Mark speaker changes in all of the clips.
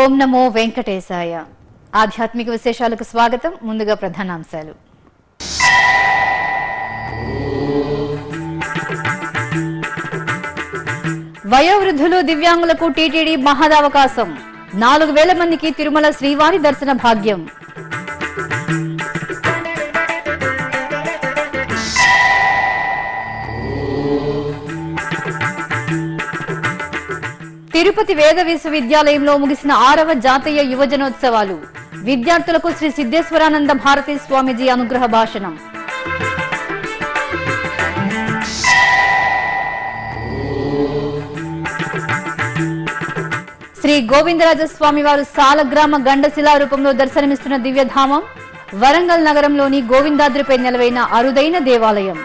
Speaker 1: ఓం నమో వెంకటేశాయ ఆధ్యాత్మిక విశేషాలకు స్వాగతం ముందుగా ప్రధానాంశాలు వయోవృద్ధులు దివ్యాంగులకు టీటీడీ మహదావకాశం నాలుగు వేల మందికి తిరుమల శ్రీవారి దర్శన భాగ్యం తిరుపతి వేద విశ్వవిద్యాలయంలో ముగిసిన ఆరవ జాతీయ యువజనోత్సవాలు విద్యార్థులకు శ్రీ సిద్ధేశ్వరానంద భారతీ స్వామీజీ అనుగ్రహ భాషణం శ్రీ గోవిందరాజస్వామి వారు సాలగ్రామ గండశిలా రూపంలో దర్శనమిస్తున్న దివ్యధామం వరంగల్ నగరంలోని గోవిందాద్రిపై నెలవైన అరుదైన దేవాలయం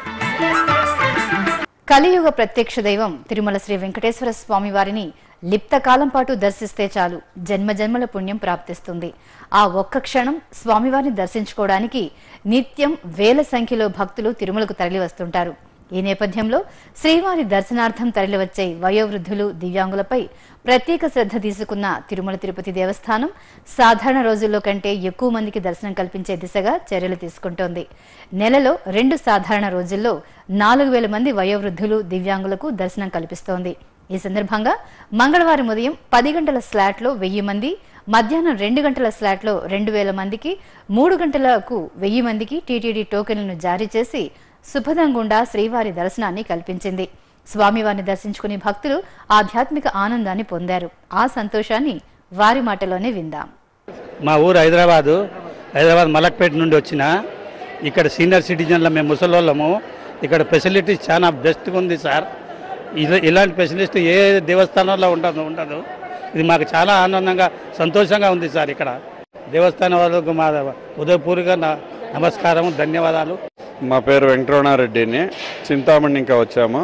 Speaker 1: కలియుగ ప్రత్యక్ష దైవం తిరుమల శ్రీ వెంకటేశ్వర స్వామి వారిని లిప్త కాలం పాటు దర్శిస్తే చాలు జన్మ జన్మల పుణ్యం ప్రాప్తిస్తుంది ఆ ఒక్క క్షణం స్వామివారిని దర్శించుకోవడానికి నిత్యం వేల సంఖ్యలో భక్తులు తిరుమలకు తరలి వస్తుంటారు ఈ నేపథ్యంలో శ్రీవారి దర్శనార్థం తరలివచ్చే వయోవృద్ధులు దివ్యాంగులపై ప్రత్యేక శ్రద్ధ తీసుకున్న తిరుమల తిరుపతి దేవస్థానం సాధారణ రోజుల్లో కంటే ఎక్కువ మందికి దర్శనం కల్పించే దిశగా చర్యలు తీసుకుంటోంది నెలలో రెండు సాధారణ రోజుల్లో నాలుగు వేల మంది వయోవృద్ధులు దివ్యాంగులకు దర్శనం కల్పిస్తోంది ఈ సందర్భంగా మంగళవారం ఉదయం పది గంటల స్లాట్లో వెయ్యి మంది మధ్యాహ్నం రెండు గంటల స్లాట్లో రెండు వేల మందికి మూడు గంటలకు వెయ్యి మందికి టీటీడీ టోకెన్లను జారీ చేసి సుభదం గుండా శ్రీవారి దర్శనాన్ని కల్పించింది స్వామివారిని దర్శించుకుని భక్తులు ఆధ్యాత్మిక ఆనందాన్ని పొందారు ఆ సంతోషాన్ని వారి మాటలోనే విందాం
Speaker 2: మా ఊరు హైదరాబాదు హైదరాబాద్ మలక్పేట నుండి వచ్చిన ఇక్కడ సీనియర్ సిటిజన్ల మేము ముసలోళ్ళము ఇక్కడ ఫెసిలిటీస్ చాలా బెస్ట్గా ఉంది సార్ ఇది ఇలాంటి ఫెసిలిటీ ఏ దేవస్థానంలో ఉండదు ఉండదు ఇది మాకు చాలా ఆనందంగా సంతోషంగా ఉంది సార్ ఇక్కడ దేవస్థానం వాళ్ళకు మా ఉదయపూర్వక నా నమస్కారం ధన్యవాదాలు
Speaker 3: మా పేరు వెంకటరమణారెడ్డిని చింతామణి ఇంకా వచ్చాము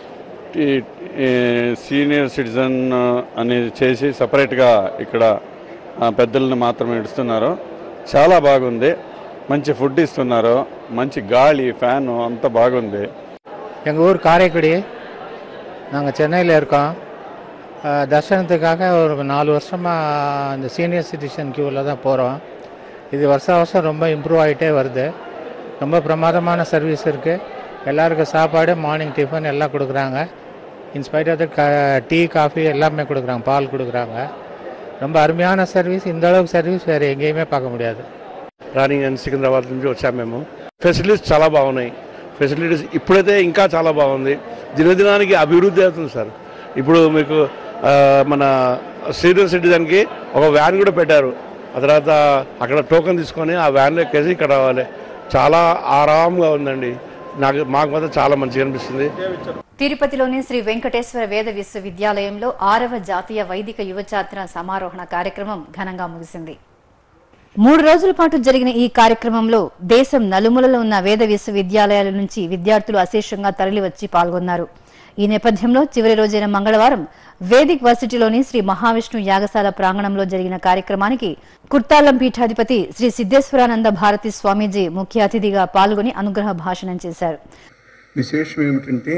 Speaker 3: ఈ ఈ సీనియర్ సిటిజన్ అని చేసి సపరేట్గా ఇక్కడ ఆ, పెద్దలను మాత్రమే ఇస్తున్నారు చాలా బాగుంది మంచి ఫుడ్ ఇస్తున్నారు మంచి గాలి ఫ్యాను అంతా బాగుంది
Speaker 4: எங்கள் ஊர் காரைக்குடி நாங்கள் சென்னையில் இருக்கோம் அஹ், தர்சனத்துக்காக ஒரு நாலு வருஷமாக இந்த சீனியர் சிட்டிசன் க்யூவில் தான் போகிறோம் இது வருஷம் வருஷம் ரொம்ப இம்ப்ரூவ் ஆகிட்டே வருது ரொம்ப பிரமாதமான சர்வீஸ் இருக்குது எல்லாருக்கும் சாப்பாடு மார்னிங் டிஃபன் எல்லாம் கொடுக்குறாங்க இன்ஸ்பைட் ஆஃப் க டீ காஃபி எல்லாமே கொடுக்குறாங்க பால் கொடுக்குறாங்க ரொம்ப அருமையான சர்வீஸ் இந்த அளவுக்கு சர்வீஸ் வேறு எங்கேயுமே பார்க்க முடியாது
Speaker 5: రాణి అండ్ సికింద్రాబాద్ నుంచి వచ్చాము మేము ఫెసిలిటీస్ చాలా బాగున్నాయి ఫెసిలిటీస్ ఇప్పుడైతే ఇంకా చాలా బాగుంది దినదినానికి అభివృద్ధి అవుతుంది సార్ ఇప్పుడు మీకు ఆ, మన సీనియర్ సిటిజన్కి ఒక వ్యాన్ కూడా పెట్టారు ఆ తర్వాత అక్కడ టోకెన్ తీసుకొని ఆ వ్యాన్లో ఎక్కేసి ఇక్కడ రావాలి చాలా ఆరాంగా ఉందండి నాకు మాకు మాత్రం చాలా మంచిగా అనిపిస్తుంది
Speaker 1: తిరుపతిలోని శ్రీ వెంకటేశ్వర వేద విశ్వవిద్యాలయంలో ఆరవ జాతీయ వైదిక యువఛాత్ర సమారోహణ కార్యక్రమం ఘనంగా ముగిసింది మూడు రోజుల పాటు జరిగిన ఈ కార్యక్రమంలో దేశం నలుమూలలో ఉన్న వేద విశ్వవిద్యాలయాల నుంచి విద్యార్థులు అశేషంగా తరలివచ్చి పాల్గొన్నారు ఈ నేపథ్యంలో చివరి రోజైన మంగళవారం వేదిక్ వర్సిటీలోని శ్రీ మహావిష్ణు యాగశాల ప్రాంగణంలో జరిగిన కార్యక్రమానికి కుర్తాలం పీఠాధిపతి శ్రీ సిద్ధేశ్వరానంద భారతి స్వామీజీ ముఖ్య అతిథిగా పాల్గొని అనుగ్రహ భాషణం చేశారు
Speaker 6: విశేషం ఏమిటంటే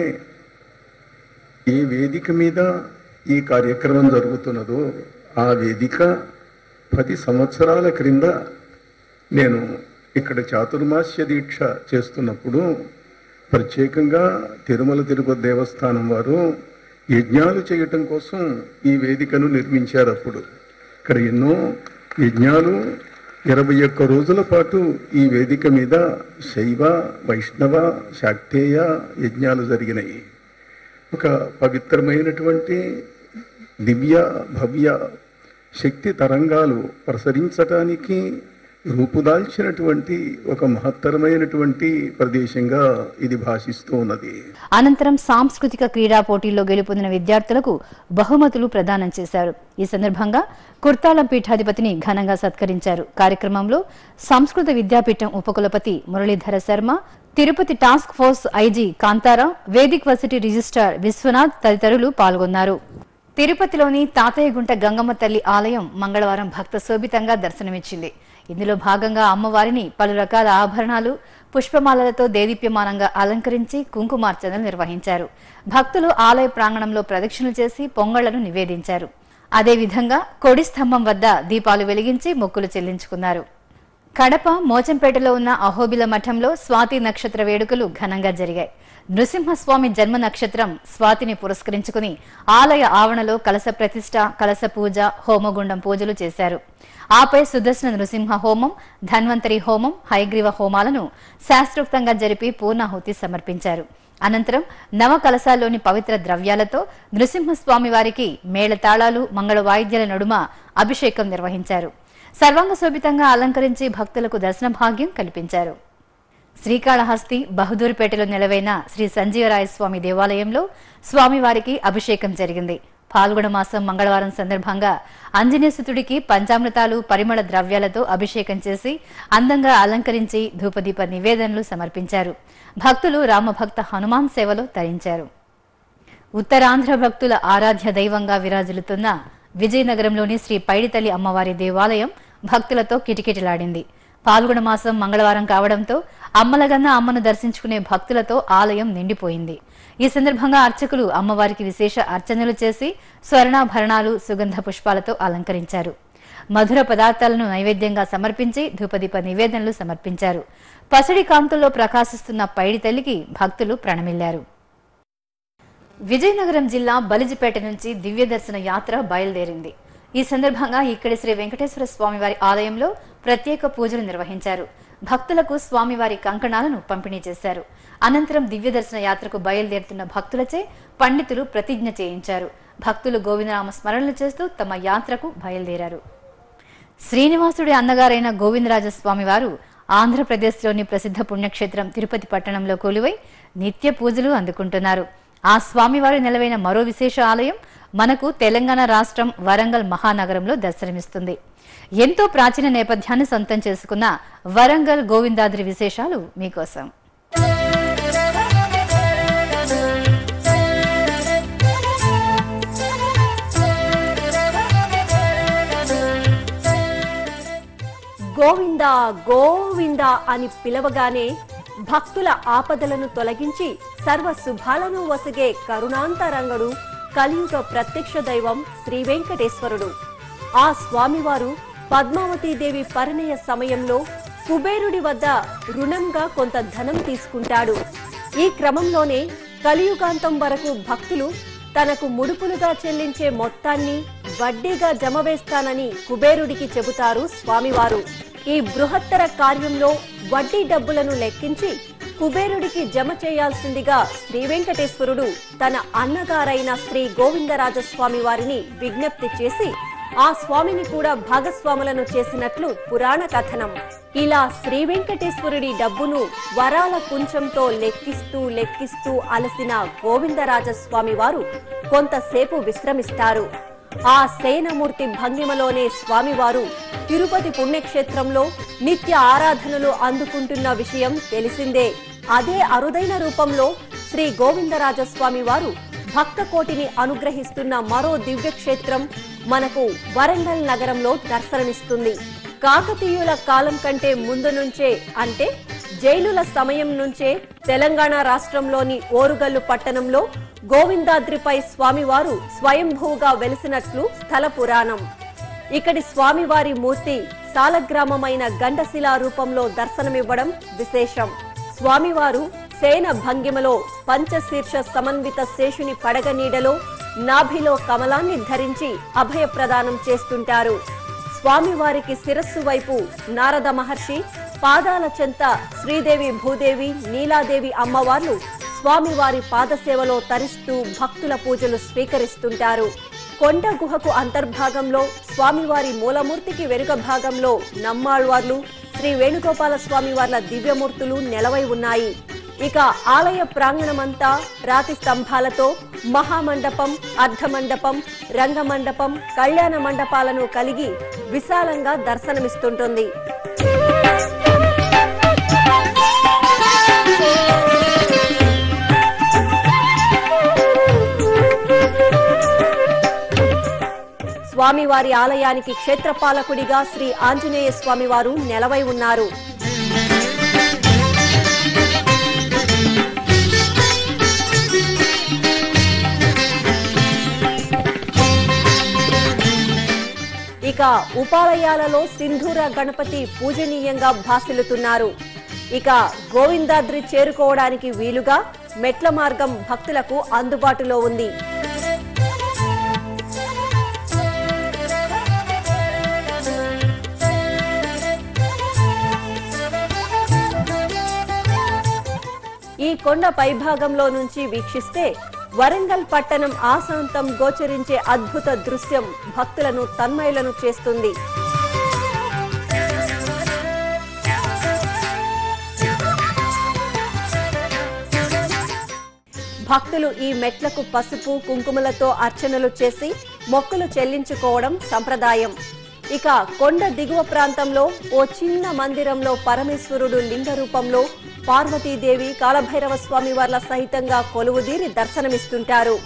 Speaker 6: ఏ వేదిక మీద ఈ కార్యక్రమం జరుగుతున్నదో ఆ వేదిక పది సంవత్సరాల క్రింద నేను ఇక్కడ చాతుర్మాస్య దీక్ష చేస్తున్నప్పుడు ప్రత్యేకంగా తిరుమల తిరుపతి దేవస్థానం వారు యజ్ఞాలు చేయటం కోసం ఈ వేదికను నిర్మించారు అప్పుడు ఇక్కడ ఎన్నో యజ్ఞాలు ఇరవై ఒక్క రోజుల పాటు ఈ వేదిక మీద శైవ వైష్ణవ శాక్తేయ యజ్ఞాలు జరిగినాయి ఒక పవిత్రమైనటువంటి దివ్య భవ్య శక్తి తరంగాలు ప్రసరించటానికి రూపుదాల్చినటువంటి ఒక మహత్తరమైనటువంటి ప్రదేశంగా ఇది భాషిస్తూ ఉన్నది
Speaker 1: అనంతరం సాంస్కృతిక క్రీడా పోటీల్లో గెలుపొందిన విద్యార్థులకు బహుమతులు ప్రదానం చేశారు ఈ సందర్భంగా కుర్తాలం పీఠాధిపతిని ఘనంగా సత్కరించారు కార్యక్రమంలో సంస్కృత విద్యాపీఠం ఉపకులపతి Muralidhara Sharma Tirupati task force IG Kantharam Vedic varsity registrar Viswanath తదితరులు పాల్గొన్నారు తిరుపతిలోని తాతయ్యగుంట గంగమ్మ తల్లి ఆలయం మంగళవారం భక్త శోభితంగా దర్శనమిచ్చింది ఇందులో భాగంగా అమ్మవారిని పలు రకాల ఆభరణాలు పుష్పమాలలతో దేదీప్యమానంగా అలంకరించి కుంకుమార్చనలు నిర్వహించారు భక్తులు ఆలయ ప్రాంగణంలో ప్రదక్షిణలు చేసి పొంగళ్లను నివేదించారు అదేవిధంగా కొడి స్తంభం వద్ద దీపాలు వెలిగించి మొక్కులు చెల్లించుకున్నారు కడప మోచంపేటలో ఉన్న అహోబిల మఠంలో స్వాతి నక్షత్ర వేడుకలు ఘనంగా జరిగాయి నృసింహస్వామి జన్మ నక్షత్రం స్వాతిని పురస్కరించుకుని ఆలయ ఆవరణలో కలస ప్రతిష్ట కలస పూజ హోమగుండం పూజలు చేశారు ఆపై సుదర్శన నృసింహ హోమం ధన్వంతరి హోమం హయగ్రీవ హోమాలను శాస్త్రోక్తంగా జరిపి పూర్ణాహుతి సమర్పించారు అనంతరం నవ కలశాల్లోని పవిత్ర ద్రవ్యాలతో నృసింహస్వామి వారికి మేళతాళాలు మంగళ వాయిద్యాల నడుమ అభిషేకం నిర్వహించారు సర్వాంగ శోభితంగా అలంకరించి భక్తులకు దర్శన భాగ్యం కల్పించారు శ్రీకాళహస్తి బహదూర్పేటలో నిలవైన శ్రీ సంజీవరాయ స్వామి దేవాలయంలో స్వామివారికి అభిషేకం జరిగింది పాల్గొన మాసం మంగళవారం సందర్భంగా ఆంజనేయసుతుడికి పంచామృతాలు పరిమళ ద్రవ్యాలతో అభిషేకం చేసి అందంగా అలంకరించి ధూపదీప నివేదనలు సమర్పించారు భక్తులు రామభక్త హనుమాన్ సేవలో తరించారు ఉత్తరాంధ్ర భక్తుల ఆరాధ్య దైవంగా విరాజిల్లుతున్న విజయనగరంలోని శ్రీ పైడితల్లి అమ్మవారి దేవాలయం భక్తులతో కిటకిటలాడింది పాల్గొన మాసం మంగళవారం కావడంతో అమ్మలగన్న అమ్మను దర్శించుకునే భక్తులతో ఆలయం నిండిపోయింది ఈ సందర్భంగా అర్చకులు అమ్మవారికి విశేష అర్చనలు చేసి స్వర్ణాభరణాలు సుగంధ పుష్పాలతో అలంకరించారు మధుర పదార్థాలను నైవేద్యంగా సమర్పించి ధూపదీప నివేదనలు సమర్పించారు పసిడి కాంతుల్లో ప్రకాశిస్తున్న పైడి తల్లికి భక్తులు ప్రణమిల్లారు విజయనగరం జిల్లా బలిజిపేట నుంచి దివ్య దర్శన యాత్ర బయలుదేరింది ఈ సందర్భంగా ఇక్కడి శ్రీ వెంకటేశ్వర స్వామివారి ఆలయంలో ప్రత్యేక పూజలు నిర్వహించారు భక్తులకు స్వామివారి కంకణాలను పంపిణీ చేశారు అనంతరం దివ్య దర్శన యాత్రకు బయలుదేరుతున్న భక్తులచే పండితులు ప్రతిజ్ఞ చేయించారు భక్తులు గోవిందనామ స్మరణలు చేస్తూ తమ యాత్రకు బయలుదేరారు శ్రీనివాసుడి అన్నగారైన గోవిందరాజస్వామి వారు ఆంధ్రప్రదేశ్లోని ప్రసిద్ధ పుణ్యక్షేత్రం తిరుపతి పట్టణంలో కొలువై నిత్య పూజలు అందుకుంటున్నారు ఆ స్వామివారి నెలవైన మరో విశేష ఆలయం మనకు తెలంగాణ రాష్ట్రం వరంగల్ మహానగరంలో దర్శనమిస్తుంది ఎంతో ప్రాచీన నేపథ్యాన్ని సొంతం చేసుకున్న వరంగల్ గోవిందాద్రి విశేషాలు మీకోసం
Speaker 7: గోవింద గోవింద అని పిలవగానే భక్తుల ఆపదలను తొలగించి సర్వ శుభాలను వసగే కరుణాంతరంగడు కలియుగ ప్రత్యక్ష దైవం శ్రీ వెంకటేశ్వరుడు ఆ స్వామివారు పద్మావతీదేవి పరిణయ సమయంలో కుబేరుడి వద్ద రుణంగా కొంత ధనం తీసుకుంటాడు ఈ క్రమంలోనే కలియుగాంతం వరకు భక్తులు తనకు ముడుపులుగా చెల్లించే మొత్తాన్ని వడ్డీగా జమ వేస్తానని కుబేరుడికి చెబుతారు స్వామివారు ఈ బృహత్తర కార్యంలో వడ్డీ డబ్బులను లెక్కించి కుబేరుడికి జమ చేయాల్సిందిగా శ్రీ వెంకటేశ్వరుడు తన అన్నగారైన శ్రీ గోవిందరాజస్వామి వారిని విజ్ఞప్తి చేసి ఆ స్వామిని కూడా భాగస్వాములను చేసినట్లు పురాణ కథనం ఇలా శ్రీ వెంకటేశ్వరుడి డబ్బును వరాల కుంచంతో లెక్కిస్తూ లెక్కిస్తూ అలసిన గోవిందరాజస్వామి వారు కొంతసేపు విశ్రమిస్తారు ఆ సేనమూర్తి భంగిమలోనే స్వామివారు తిరుపతి పుణ్యక్షేత్రంలో నిత్య ఆరాధనలు అందుకుంటున్న విషయం తెలిసిందే అదే అరుదైన రూపంలో శ్రీ గోవిందరాజస్వామి వారు భక్త కోటిని అనుగ్రహిస్తున్న మరో దివ్యక్షేత్రం మనకు వరంగల్ నగరంలో దర్శనమిస్తుంది కాకతీయుల కాలం కంటే ముందు నుంచే అంటే జైనుల సమయం నుంచే తెలంగాణ రాష్ట్రంలోని ఓరుగల్లు పట్టణంలో గోవిందాద్రిపై స్వామివారు స్వయంభూగా వెలిసినట్లు స్థల పురాణం ఇక్కడి స్వామివారి మూర్తి సాలగ్రామమైన గండశిలా రూపంలో దర్శనమివ్వడం విశేషం స్వామివారు సేన భంగిమలో పంచశీర్ష సమన్విత శేషుని పడగ నీడలో నాభిలో కమలాన్ని ధరించి అభయ ప్రదానం చేస్తుంటారు స్వామివారికి శిరస్సు వైపు నారద మహర్షి పాదాల చెంత శ్రీదేవి భూదేవి నీలాదేవి అమ్మవార్లు స్వామివారి పాదసేవలో తరిస్తూ భక్తుల పూజలు స్వీకరిస్తుంటారు కొండ గుహకు అంతర్భాగంలో స్వామివారి మూలమూర్తికి వెనుక భాగంలో నమ్మాళ్వార్లు శ్రీ వేణుగోపాల స్వామివార్ల దివ్యమూర్తులు నెలవై ఉన్నాయి ఇక ఆలయ ప్రాంగణమంతా రాతి స్తంభాలతో మహామండపం అర్ధమండపం రంగమండపం కళ్యాణ మండపాలను కలిగి విశాలంగా దర్శనమిస్తుంటుంది స్వామివారి ఆలయానికి క్షేత్రపాలకుడిగా శ్రీ ఆంజనేయ స్వామివారు నెలవై ఉన్నారు ఇక ఉపాలయాలలో సింధూర గణపతి పూజనీయంగా భాసిల్లుతున్నారు ఇక గోవిందాద్రి చేరుకోవడానికి వీలుగా మెట్ల మార్గం భక్తులకు అందుబాటులో ఉంది ఈ కొండ పైభాగంలో నుంచి వీక్షిస్తే వరంగల్ పట్టణం ఆశాంతం గోచరించే అద్భుత దృశ్యం భక్తులను తన్మయులను చేస్తుంది భక్తులు ఈ మెట్లకు పసుపు కుంకుమలతో అర్చనలు చేసి మొక్కులు చెల్లించుకోవడం సంప్రదాయం ఇక కొండ దిగువ ప్రాంతంలో ఓ చిన్న మందిరంలో పరమేశ్వరుడు లింగ రూపంలో పార్వతీదేవి కాలభైరవ స్వామి వార్ల సహితంగా కొలువుదీరి దర్శనమిస్తుంటారు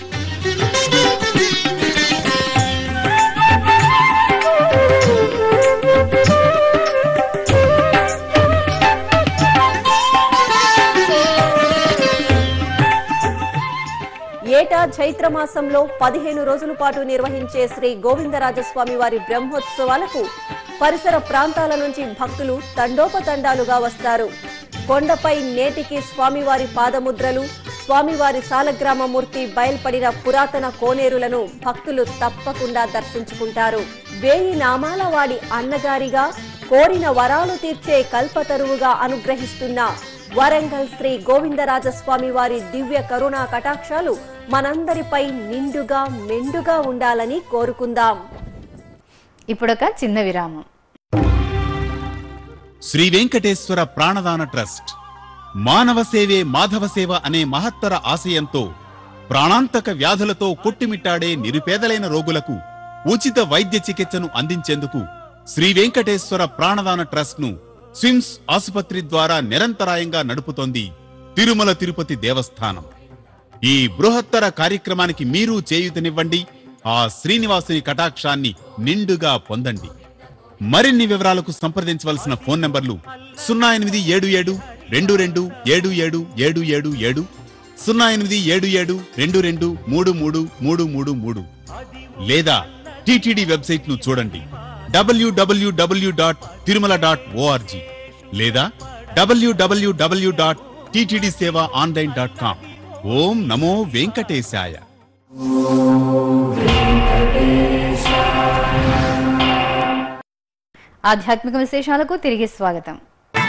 Speaker 7: ఏటా చైత్ర మాసంలో పదిహేను రోజుల పాటు నిర్వహించే శ్రీ గోవిందరాజస్వామి వారి బ్రహ్మోత్సవాలకు పరిసర ప్రాంతాల నుంచి భక్తులు తండోపతండాలుగా వస్తారు కొండపై నేటికి స్వామివారి పాదముద్రలు స్వామివారి సాలగ్రామమూర్తి బయల్పడిన పురాతన కోనేరులను భక్తులు తప్పకుండా దర్శించుకుంటారు వేయి నామాల వాడి అన్నగారిగా కోరిన వరాలు తీర్చే కల్పతరువుగా అనుగ్రహిస్తున్న వరంగల్ శ్రీ గోవిందరాజస్వామి వారి దివ్య కరుణా కటాక్షాలు మనందరిపై నిండుగా మెండుగా ఉండాలని కోరుకుందాం
Speaker 1: ఇప్పుడొక చిన్న విరామం
Speaker 8: శ్రీ వెంకటేశ్వర ప్రాణదాన ట్రస్ట్ మానవ సేవే మాధవ సేవ అనే మహత్తర ఆశయంతో ప్రాణాంతక వ్యాధులతో కొట్టుమిట్టాడే నిరుపేదలైన రోగులకు ఉచిత వైద్య చికిత్సను అందించేందుకు శ్రీ వెంకటేశ్వర ప్రాణదాన ట్రస్ట్ ను స్విమ్స్ ఆసుపత్రి ద్వారా నిరంతరాయంగా నడుపుతోంది తిరుమల తిరుపతి దేవస్థానం ఈ బృహత్తర కార్యక్రమానికి మీరు చేయూతనివ్వండి ఆ శ్రీనివాసుని కటాక్షాన్ని నిండుగా పొందండి మరిన్ని వివరాలకు సంప్రదించవలసిన ఫోన్ నంబర్లు సున్నా ఎనిమిది ఏడు ఏడు రెండు రెండు ఏడు ఏడు ఏడు ఏడు ఏడు సున్నా ఎనిమిది ఏడు ఏడు రెండు రెండు మూడు మూడు మూడు మూడు మూడు లేదా టిటిడి వెబ్సైట్ ను చూడండి W W W dot Tirumala dot O R G లేదా W W W dot TTD Seva online dot com ఓం నమో వెంకటేశాయ
Speaker 1: ఆధ్యాత్మిక విశేషాలకు తిరిగి స్వాగతం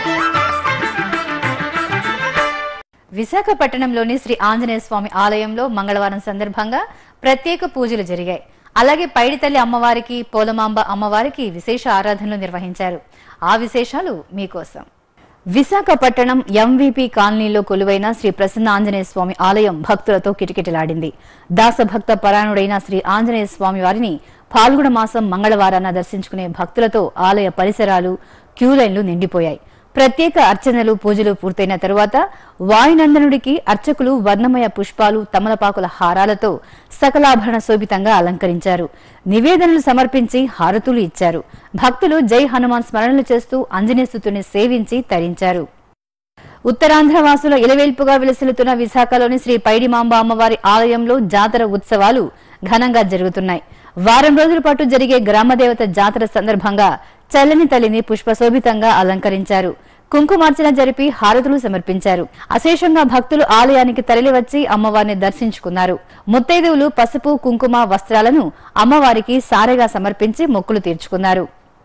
Speaker 1: విశాఖపట్నంలోని శ్రీ ఆంజనేయ స్వామి ఆలయంలో మంగళవారం సందర్భంగా ప్రత్యేక పూజలు జరిగాయి అలాగే పైడితల్లి అమ్మవారికి పోలమాంబ అమ్మవారికి విశేష ఆరాధనలు నిర్వహించారు ఆ విశేషాలు మీకోసం విశాఖపట్నం ఎంవిపి కాలనీలో కొలువైన శ్రీ ప్రసన్న ఆంజనేయ స్వామి ఆలయం భక్తులతో కిటకిటలాడింది దాసభక్త పరాయణుడైన శ్రీ ఆంజనేయ స్వామి వారిని పాల్గొన మాసం మంగళవారాన దర్శించుకునే భక్తులతో ఆలయ పరిసరాలు క్యూ లైన్లు నిండిపోయాయి ప్రత్యేక అర్చనలు పూజలు పూర్తయిన తరువాత వాయునందనుడికి అర్చకులు వర్ణమయ పుష్పాలు తమలపాకుల హారాలతో సకలాభరణ శోభితంగా అలంకరించారు నివేదనలు సమర్పించి హారతులు ఇచ్చారు భక్తులు జై హనుమాన్ స్మరణలు చేస్తూ ఆంజనేయస్తుని సేవించి తరించారు ఉత్తరాంధ్ర వాసుల ఇలవేల్పుగా విలసిల్లుతున్న విశాఖలోని శ్రీ పైడిమాంబ అమ్మవారి ఆలయంలో జాతర ఉత్సవాలు ఘనంగా జరుగుతున్నాయి వారం రోజుల పాటు జరిగే గ్రామదేవత జాతర సందర్భంగా చల్లని తల్లిని పుష్పశోభితంగా అలంకరించారు కుంకుమార్చన జరిపి హారతులు సమర్పించారు అశేషంగా భక్తులు ఆలయానికి తరలివచ్చి అమ్మవారిని దర్శించుకున్నారు ముత్తైదువులు పసుపు కుంకుమ వస్త్రాలను అమ్మవారికి సారెగా సమర్పించి మొక్కులు తీర్చుకున్నారు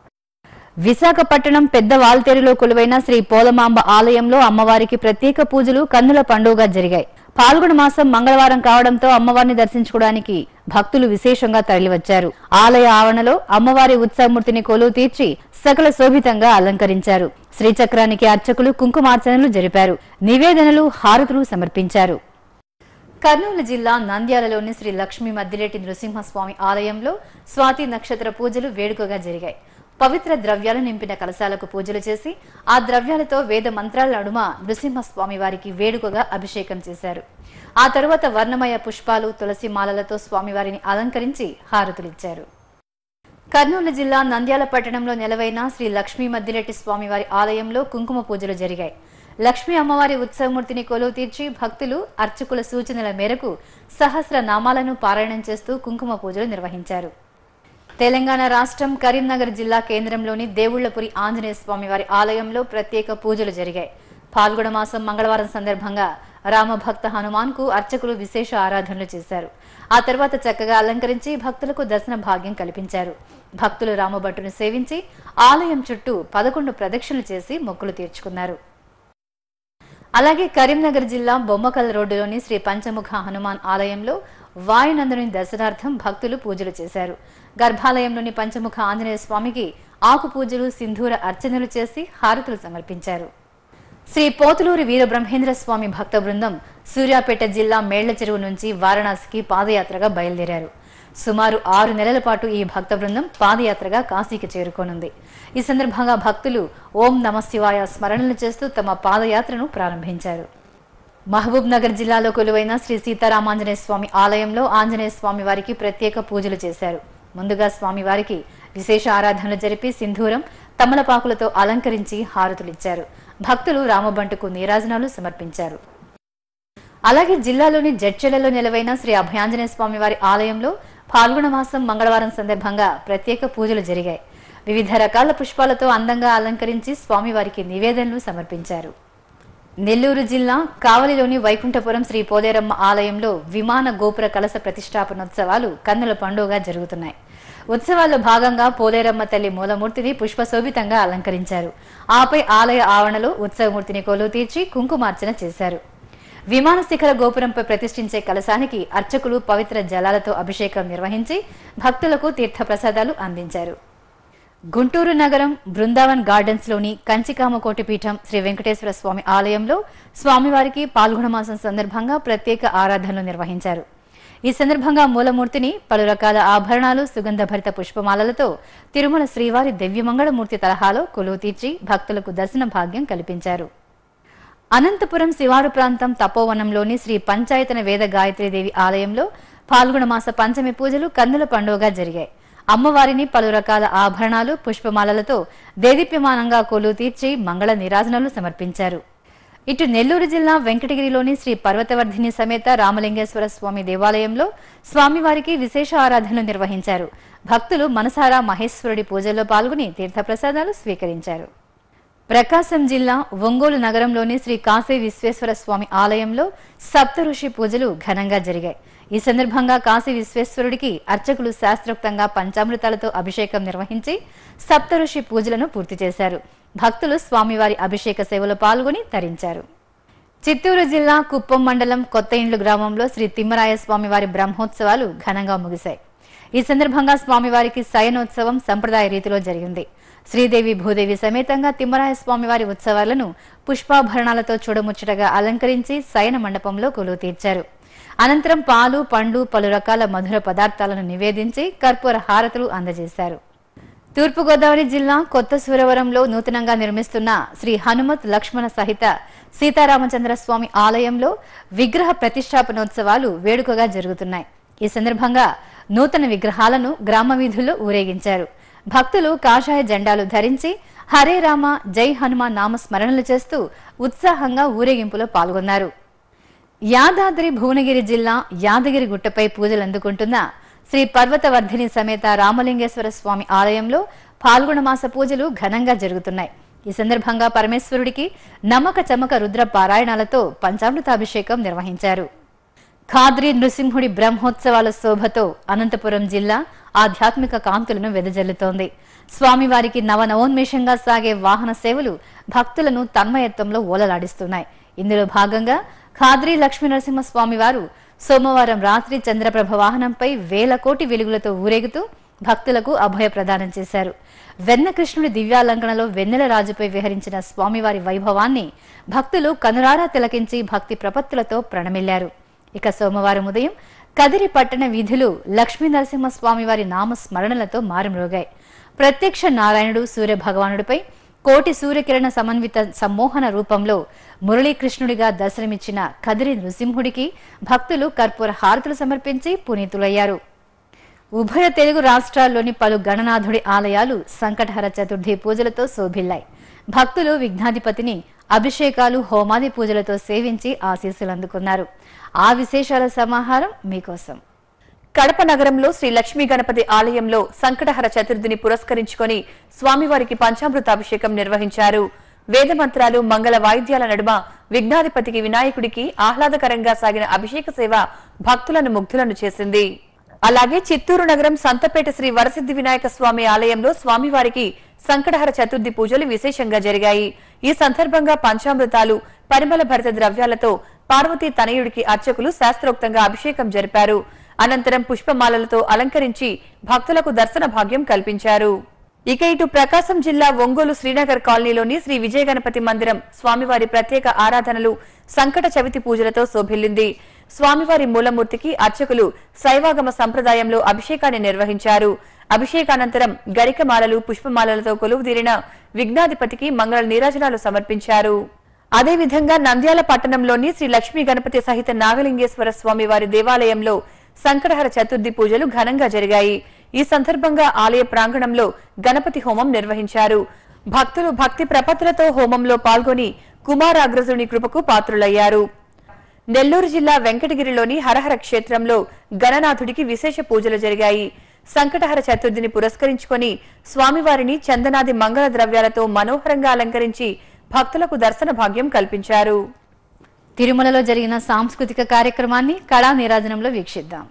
Speaker 1: విశాఖపట్నం పెద్ద వాల్తేరులో కొలువైన శ్రీ పోలమాంబ ఆలయంలో అమ్మవారికి ప్రత్యేక పూజలు కన్నుల పండుగగా జరిగాయి పాల్గొన మాసం మంగళవారం కావడంతో అమ్మవారిని దర్శించుకోవడానికి భక్తులు విశేషంగా తరలివచ్చారు ఆలయ ఆవరణలో అమ్మవారి ఉత్సవమూర్తిని కొలువు తీర్చి సకల శోభితంగా అలంకరించారు శ్రీచక్రానికి అర్చకులు కుంకుమార్చనలు జరిపారు నివేదనలు హారతులు సమర్పించారు కర్నూలు జిల్లా నంద్యాలలోని శ్రీ లక్ష్మీ మద్దిలేటి నృసింహస్వామి ఆలయంలో స్వాతి నక్షత్ర పూజలు వేడుకగా జరిగాయి పవిత్ర ద్రవ్యాలు నింపిన కలశాలకు పూజలు చేసి ఆ ద్రవ్యాలతో వేద మంత్రాల నడుమ నృసింహస్వామి వారికి వేడుకగా అభిషేకం చేశారు ఆ తరువాత వర్ణమయ పుష్పాలు తులసి మాలలతో స్వామివారిని అలంకరించి హారతులిచ్చారు కర్నూలు జిల్లా నంద్యాల పట్టణంలో నెలవైన శ్రీ లక్ష్మీ మద్దిరెడ్డి స్వామివారి ఆలయంలో కుంకుమ పూజలు జరిగాయి లక్ష్మీ అమ్మవారి ఉత్సవమూర్తిని కొలువు తీర్చి భక్తులు అర్చకుల సూచనల మేరకు సహస్ర నామాలను పారాయణం చేస్తూ కుంకుమ పూజలు నిర్వహించారు తెలంగాణ రాష్ట్రం కరీంనగర్ జిల్లా కేంద్రంలోని దేవుళ్లపురి ఆంజనేయ స్వామి వారి ఆలయంలో ప్రత్యేక పూజలు జరిగాయి పాల్గొన మాసం మంగళవారం సందర్భంగా రామభక్త హనుమాన్ కు అర్చకులు విశేష ఆరాధనలు చేశారు ఆ తర్వాత చక్కగా అలంకరించి భక్తులకు దర్శన భాగ్యం కల్పించారు భక్తులు రామభట్టును సేవించి ఆలయం చుట్టూ పదకొండు ప్రదక్షిణలు చేసి మొక్కులు తీర్చుకున్నారు అలాగే కరీంనగర్ జిల్లా బొమ్మకల్ రోడ్డులోని శ్రీ పంచముఖ హనుమాన్ ఆలయంలో వాయునందుని దర్శనార్థం భక్తులు పూజలు చేశారు గర్భాలయంలోని పంచముఖ ఆంజనేయ స్వామికి ఆకు పూజలు సింధూర అర్చనలు చేసి హారతులు సమర్పించారు శ్రీ పోతులూరి వీరబ్రహ్మేంద్ర స్వామి భక్త బృందం సూర్యాపేట జిల్లా మేళ్ల చెరువు నుంచి వారణాసికి పాదయాత్రగా బయలుదేరారు సుమారు ఆరు నెలల పాటు ఈ భక్త బృందం పాదయాత్రగా కాశీకి చేరుకోనుంది ఈ సందర్భంగా భక్తులు ఓం నమ శివాయ స్మరణలు చేస్తూ తమ పాదయాత్రను ప్రారంభించారు మహబూబ్ నగర్ జిల్లాలో కొలువైన శ్రీ సీతారామాంజనేయ స్వామి ఆలయంలో ఆంజనేయ స్వామి వారికి ప్రత్యేక పూజలు చేశారు ముందుగా స్వామి వారికి విశేష ఆరాధనలు జరిపి సింధూరం తమలపాకులతో అలంకరించి హారతులిచ్చారు భక్తులు రామబంటుకు నీరాజనాలు సమర్పించారు అలాగే జిల్లాలోని జడ్చెలలో నెలవైన శ్రీ అభయాంజనేయ స్వామి వారి ఆలయంలో పాల్గొన మాసం మంగళవారం సందర్భంగా ప్రత్యేక పూజలు జరిగాయి వివిధ రకాల పుష్పాలతో అందంగా అలంకరించి స్వామివారికి నివేదనలు సమర్పించారు నెల్లూరు జిల్లా కావలిలోని వైకుంఠపురం శ్రీ పోలేరమ్మ ఆలయంలో విమాన గోపుర కలశ ప్రతిష్టాపనోత్సవాలు కన్నుల పండుగగా జరుగుతున్నాయి ఉత్సవాల్లో భాగంగా పోలేరమ్మ తల్లి మూలమూర్తిని పుష్పశోభితంగా అలంకరించారు ఆపై ఆలయ ఆవరణలో ఉత్సవమూర్తిని కొలువు తీర్చి కుంకుమార్చన చేశారు విమాన శిఖర గోపురంపై ప్రతిష్ఠించే కలశానికి అర్చకులు పవిత్ర జలాలతో అభిషేకం నిర్వహించి భక్తులకు తీర్థప్రసాదాలు అందించారు గుంటూరు నగరం బృందావన్ గార్డెన్స్ లోని కంచికామకోటి పీఠం శ్రీ వెంకటేశ్వర స్వామి ఆలయంలో స్వామివారికి పాల్గొన మాసం సందర్భంగా ప్రత్యేక ఆరాధనలు నిర్వహించారు ఈ సందర్భంగా మూలమూర్తిని పలు రకాల ఆభరణాలు సుగంధభరిత పుష్పమాలలతో తిరుమల శ్రీవారి దివ్యమంగళమూర్తి తరహాలో కొలువు తీర్చి భక్తులకు దర్శన భాగ్యం కల్పించారు అనంతపురం శివారు ప్రాంతం తపోవనంలోని శ్రీ పంచాయతన వేద గాయత్రీదేవి ఆలయంలో పాల్గొన మాస పంచమి పూజలు కన్నుల పండుగగా జరిగాయి అమ్మవారిని పలు రకాల ఆభరణాలు పుష్పమాలలతో దేదీప్యమానంగా కొలువు తీర్చి మంగళ నిరాజనలు సమర్పించారు ఇటు నెల్లూరు జిల్లా వెంకటగిరిలోని శ్రీ పర్వతవర్ధిని సమేత రామలింగేశ్వర స్వామి దేవాలయంలో స్వామివారికి విశేష ఆరాధనలు నిర్వహించారు భక్తులు మనసారా మహేశ్వరుడి పూజల్లో పాల్గొని తీర్థప్రసాదాలు స్వీకరించారు ప్రకాశం జిల్లా ఒంగోలు నగరంలోని శ్రీ కాశీ విశ్వేశ్వర స్వామి ఆలయంలో సప్త ఋషి పూజలు ఘనంగా జరిగాయి ఈ సందర్భంగా కాశీ విశ్వేశ్వరుడికి అర్చకులు శాస్త్రోక్తంగా పంచామృతాలతో అభిషేకం నిర్వహించి సప్త ఋషి పూజలను పూర్తి చేశారు భక్తులు స్వామివారి అభిషేక సేవలో పాల్గొని తరించారు చిత్తూరు జిల్లా కుప్పం మండలం కొత్త ఇండ్లు గ్రామంలో శ్రీ తిమ్మరాయ స్వామివారి బ్రహ్మోత్సవాలు ఘనంగా ముగిశాయి ఈ సందర్భంగా స్వామివారికి శయనోత్సవం సంప్రదాయ రీతిలో జరిగింది శ్రీదేవి భూదేవి సమేతంగా తిమ్మరాయ స్వామివారి ఉత్సవాలను పుష్పాభరణాలతో చూడముచ్చటగా అలంకరించి శయన మండపంలో కొలువు తీర్చారు అనంతరం పాలు పండ్లు పలు రకాల మధుర పదార్థాలను నివేదించి కర్పూర హారతులు అందజేశారు తూర్పుగోదావరి జిల్లా కొత్త సూరవరంలో నూతనంగా నిర్మిస్తున్న శ్రీ హనుమత్ లక్ష్మణ సహిత సీతారామచంద్ర స్వామి ఆలయంలో విగ్రహ ప్రతిష్టాపనోత్సవాలు వేడుకగా జరుగుతున్నాయి ఈ సందర్భంగా నూతన విగ్రహాలను గ్రామ వీధుల్లో ఊరేగించారు భక్తులు కాషాయ జెండాలు ధరించి హరే రామ జై హనుమాన్ నామ స్మరణలు చేస్తూ ఉత్సాహంగా ఊరేగింపులో పాల్గొన్నారు యాదాద్రి భువనగిరి జిల్లా యాదగిరి గుట్టపై పూజలు అందుకుంటున్న శ్రీ పర్వతవర్ధిని సమేత రామలింగేశ్వర స్వామి ఆలయంలో పాల్గొన మాస పూజలు ఘనంగా జరుగుతున్నాయి ఈ సందర్భంగా పరమేశ్వరుడికి నమ్మక చమక రుద్ర పారాయణాలతో పంచామృతాభిషేకం నిర్వహించారు ఖాద్రి నృసింహుడి బ్రహ్మోత్సవాల శోభతో అనంతపురం జిల్లా ఆధ్యాత్మిక కాంతులను వెదజల్లుతోంది స్వామివారికి నవనవోన్మేషంగా సాగే వాహన సేవలు భక్తులను తన్మయత్వంలో ఓలలాడిస్తున్నాయి ఇందులో భాగంగా ఖాద్రి లక్ష్మీ నరసింహ స్వామివారు సోమవారం రాత్రి చంద్రప్రభ వాహనంపై వేల కోటి వెలుగులతో ఊరేగుతూ భక్తులకు అభయ ప్రదానం చేశారు వెన్న కృష్ణుడి దివ్యాలంకణలో వెన్నెల రాజుపై విహరించిన స్వామివారి వైభవాన్ని భక్తులు కనురారా తిలకించి భక్తి ప్రపత్తులతో ప్రణమిల్లారు ఇక సోమవారం ఉదయం కదిరి పట్టణ వీధులు లక్ష్మీ నరసింహ స్వామివారి నామ స్మరణలతో మారుమ్రోగాయి ప్రత్యక్ష నారాయణుడు సూర్య భగవానుడిపై కోటి సూర్యకిరణ సమన్విత సమ్మోహన రూపంలో మురళీకృష్ణుడిగా దర్శనమిచ్చిన కదిరి నృసింహుడికి భక్తులు కర్పూర హారతులు సమర్పించి పునీతులయ్యారు ఉభయ తెలుగు రాష్ట్రాల్లోని పలు గణనాథుడి ఆలయాలు సంకటహర చతుర్థి పూజలతో శోభిల్లాయి భక్తులు విఘ్నాధిపతిని అభిషేకాలు హోమాది పూజలతో సేవించి ఆశీస్సులు అందుకున్నారు ఆ విశేషాల సమాహారం మీకోసం
Speaker 9: కడప నగరంలో శ్రీ లక్ష్మీ గణపతి ఆలయంలో సంకటహర చతుర్థిని పురస్కరించుకొని స్వామివారికి పంచామృతాభిషేకం నిర్వహించారు వేద మంత్రాలు మంగళ వాయిద్యాల నడుమ విఘ్నాధిపతికి వినాయకుడికి ఆహ్లాదకరంగా సాగిన అభిషేక సేవ భక్తులను ముగ్ధులను చేసింది అలాగే చిత్తూరు నగరం సంతపేట శ్రీ వరసిద్ధి వినాయక స్వామి ఆలయంలో స్వామివారికి సంకటహర చతుర్థి పూజలు విశేషంగా జరిగాయి ఈ సందర్భంగా పంచామృతాలు పరిమళ భరిత ద్రవ్యాలతో పార్వతీ తనయుడికి అర్చకులు శాస్త్రోక్తంగా అభిషేకం జరిపారు అనంతరం పుష్పమాలలతో అలంకరించి భక్తులకు దర్శన భాగ్యం కల్పించారు ఇక ఇటు ప్రకాశం జిల్లా ఒంగోలు శ్రీనగర్ కాలనీలోని శ్రీ విజయ గణపతి మందిరం స్వామివారి ప్రత్యేక ఆరాధనలు సంకట చవితి పూజలతో శోభిల్లింది స్వామివారి మూలమూర్తికి అర్చకులు శైవాగమ సంప్రదాయంలో అభిషేకాన్ని నిర్వహించారు అభిషేకానంతరం గరికమాలలు పుష్పమాలలతో కొలువుదీరిన విఘ్నాధిపతికి మంగళ నీరాజనాలు సమర్పించారు అదేవిధంగా నంద్యాల పట్టణంలోని శ్రీ లక్ష్మీ గణపతి సహిత నాగలింగేశ్వర స్వామి వారి దేవాలయంలో సంకటహర చతుర్థి పూజలు ఘనంగా జరిగాయి ఈ సందర్భంగా ఆలయ ప్రాంగణంలో గణపతి హోమం నిర్వహించారు భక్తులు భక్తి ప్రపత్తులతో హోమంలో పాల్గొని కుమారాగ్రజుని కృపకు పాత్రులయ్యారు నెల్లూరు జిల్లా వెంకటగిరిలోని హరహర క్షేత్రంలో గణనాథుడికి విశేష పూజలు జరిగాయి సంకటహర చతుర్థిని పురస్కరించుకొని స్వామివారిని చందనాది మంగళ ద్రవ్యాలతో మనోహరంగా అలంకరించి భక్తులకు దర్శన భాగ్యం కల్పించారు
Speaker 1: తిరుమలలో జరిగిన సాంస్కృతిక కార్యక్రమాన్ని కళా నీరాజనంలో వీక్షిద్దాం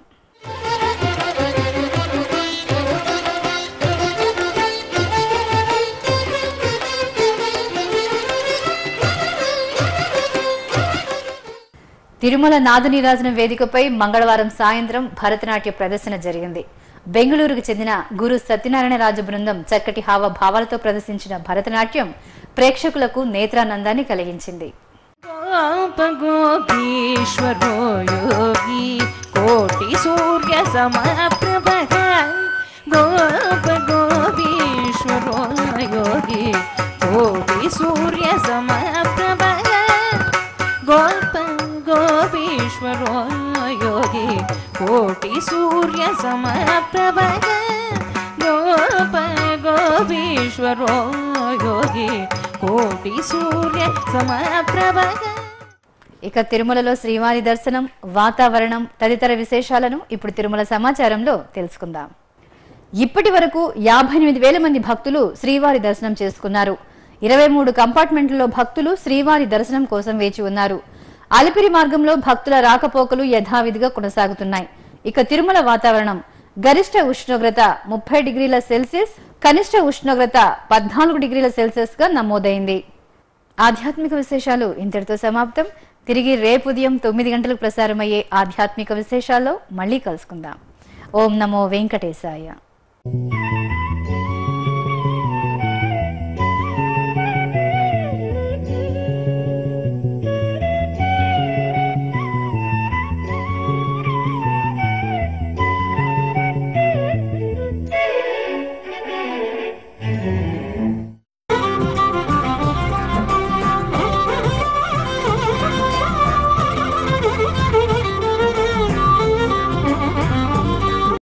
Speaker 1: తిరుమల నాదనీరాజనం వేదికపై మంగళవారం సాయంత్రం భరతనాట్య ప్రదర్శన జరిగింది బెంగళూరుకు చెందిన గురు సత్యనారాయణ రాజు బృందం చక్కటి హావభావాలతో ప్రదర్శించిన భరతనాట్యం ప్రేక్షకులకు నేత్రానందాన్ని కలిగించింది
Speaker 10: गोपगोपीश्वरो योगी कोटिसूर्यसमप्रभः गोपगोपीश्वरो योगी कोटिसूर्यसमप्रभः गोप गोपीश्वरो योगी कोटिसूर्यसमप्रभः गोप गोपीश्वरो योगी कोटिसूर्यसमप्रभः
Speaker 1: ఇక తిరుమలలో శ్రీవారి దర్శనం వాతావరణం తదితర విశేషాలను ఇప్పుడు తిరుమల సమాచారంలో తెలుసుకుందాం ఇప్పటి వరకు యాభై ఎనిమిది వేల మంది భక్తులు శ్రీవారి దర్శనం చేసుకున్నారు ఇరవై మూడు కంపార్ట్మెంట్లలో భక్తులు శ్రీవారి దర్శనం కోసం వేచి ఉన్నారు అలిపిరి మార్గంలో భక్తుల రాకపోకలు యథావిధిగా కొనసాగుతున్నాయి ఇక తిరుమల వాతావరణం గరిష్ట ఉష్ణోగ్రత ముప్పై డిగ్రీల సెల్సియస్ కనిష్ట ఉష్ణోగ్రత పద్నాలుగు డిగ్రీల సెల్సియస్ గా నమోదైంది ఆధ్యాత్మిక విశేషాలు ఇంతటితో సమాప్తం తిరిగి రేపు ఉదయం తొమ్మిది గంటలకు ప్రసారమయ్యే ఆధ్యాత్మిక విశేషాల్లో మళ్ళీ కలుసుకుందాం ఓం నమో వెంకటేశాయ